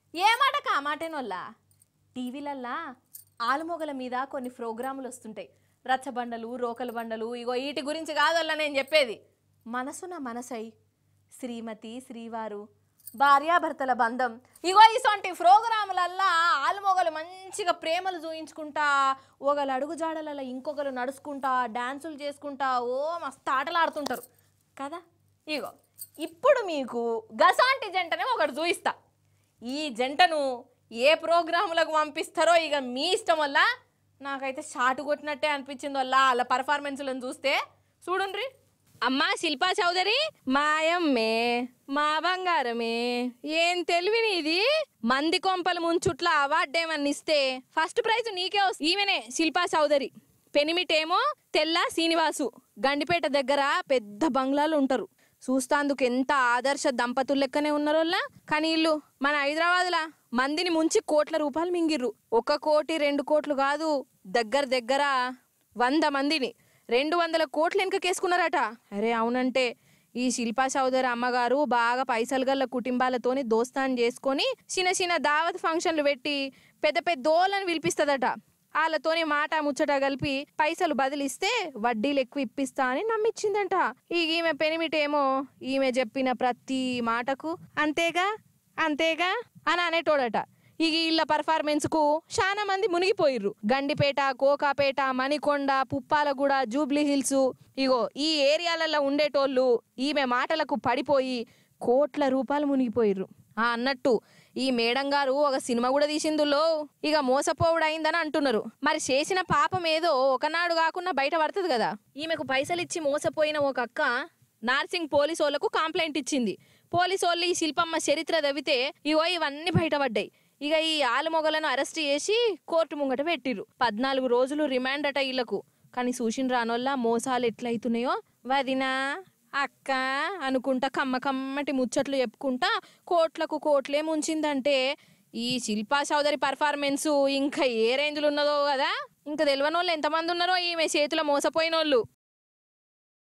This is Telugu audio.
ఏ మాట కామాటేనోళ్ళ టీవీలల్లా ఆలుమొగల మీద కొన్ని ప్రోగ్రాములు వస్తుంటాయి రచ్చబండలు రోకల బండలు ఇగో వీటి గురించి కాదల్లా నేను చెప్పేది మనసున మనసై శ్రీమతి శ్రీవారు భార్యాభర్తల బంధం ఇగో ఇసొంటి ప్రోగ్రాములల్లా ఆలుమొగలు మంచిగా ప్రేమలు చూయించుకుంటా ఒకళ్ళు అడుగుజాడలలో ఇంకొకరు నడుచుకుంటా డాన్సులు చేసుకుంటా ఓ మస్తు ఆటలాడుతుంటారు కదా ఇగో ఇప్పుడు మీకు గసాంటి జంటనే ఒకటి చూయిస్తా ఈ జంటను ఏ ప్రోగ్రాములకు పంపిస్తారో ఇక మీ ఇష్టం వల్ల నాకైతే షాటు కొట్టినట్టే అనిపించింది వల్ల వాళ్ళ పర్ఫార్మెన్స్లను చూస్తే చూడండి అమ్మా శిల్పా చౌదరి మాయమ్మే మా బంగారమే ఏం తెలివి నీది మంది కొంపల ముంచుట్ల అవార్డు ఏమన్నా ఇస్తే ఫస్ట్ ప్రైజ్ నీకే వస్తుంది ఈమెనే శిల్పా చౌదరి పెనిమిటేమో తెల్ల శ్రీనివాసు గండిపేట దగ్గర పెద్ద బంగ్లాలు ఉంటారు చూస్తాందుకు ఎంత ఆదర్శ దంపతులు లెక్కనే ఉన్నారోల్లా కానీ ఇల్లు మన హైదరాబాద్లా మందిని ముంచి కోట్ల రూపాయలు మింగిర్రు ఒక కోటి రెండు కోట్లు కాదు దగ్గర దగ్గర వంద మందిని రెండు వందల కోట్లు వెనకకేసుకున్నారట అరే అవునంటే ఈ శిల్పా చౌదరి అమ్మగారు బాగా పైసలు గల్ల కుటుంబాలతోని దోస్తాన్ చేసుకొని చిన్న చిన్న దావత్ ఫంక్షన్లు పెట్టి పెద్ద పెద్దోళ్ళని పిలిపిస్తుందట వాళ్ళతోని మాట ముచ్చట కలిపి పైసలు బదిలిస్తే వడ్డీలు ఎక్కువ ఇప్పిస్తా అని నమ్మిచ్చిందంట ఈ ఈమె పెనిమిటేమో ఈమె చెప్పిన ప్రతి మాటకు అంతేగా అంతేగా అని అనేటోడట ఇక వీళ్ళ పర్ఫార్మెన్స్ కు చాలా మంది మునిగిపోయిర్రు గండిపేట కోకాపేట మణికొండ పుప్పాలగూడ జూబ్లీ హిల్స్ ఇగో ఈ ఏరియాలలో ఉండేటోళ్ళు ఈమె మాటలకు పడిపోయి కోట్ల రూపాయలు మునిగిపోయిర్రు ఆ అన్నట్టు ఈ మేడం గారు ఒక సినిమా కూడా తీసిందులో ఇక మోసపోవుడు అయిందని అంటున్నారు మరి చేసిన పాపం ఏదో ఒకనాడు కాకుండా బయట పడుతుంది కదా ఈమెకు పైసలు ఇచ్చి మోసపోయిన ఒక అక్క నార్సింగ్ పోలీసు వాళ్ళకు కంప్లైంట్ ఇచ్చింది పోలీసు వాళ్ళు ఈ శిల్పమ్మ చరిత్ర తవ్వితే ఇగో ఇవన్నీ బయటపడ్డాయి ఇక ఈ ఆలుమొగలను అరెస్ట్ చేసి కోర్టు ముంగట పెట్టిర్రు పద్నాలుగు రోజులు రిమాండ్ అట వీళ్ళకు కానీ చూసిన రానోళ్ళ మోసాలు ఎట్లయితున్నాయో వదినా అక్క అనుకుంటా కమ్మ కమ్మటి ముచ్చట్లు చెప్పుకుంటా కోట్లకు కోట్లే ముంచిందంటే ఈ శిల్పా చౌదరి పర్ఫార్మెన్స్ ఇంకా ఏ రేంజ్లో ఉన్నదో కదా ఇంకా తెలియని వాళ్ళు ఎంతమంది ఉన్నారో ఈమె చేతిలో మోసపోయిన వాళ్ళు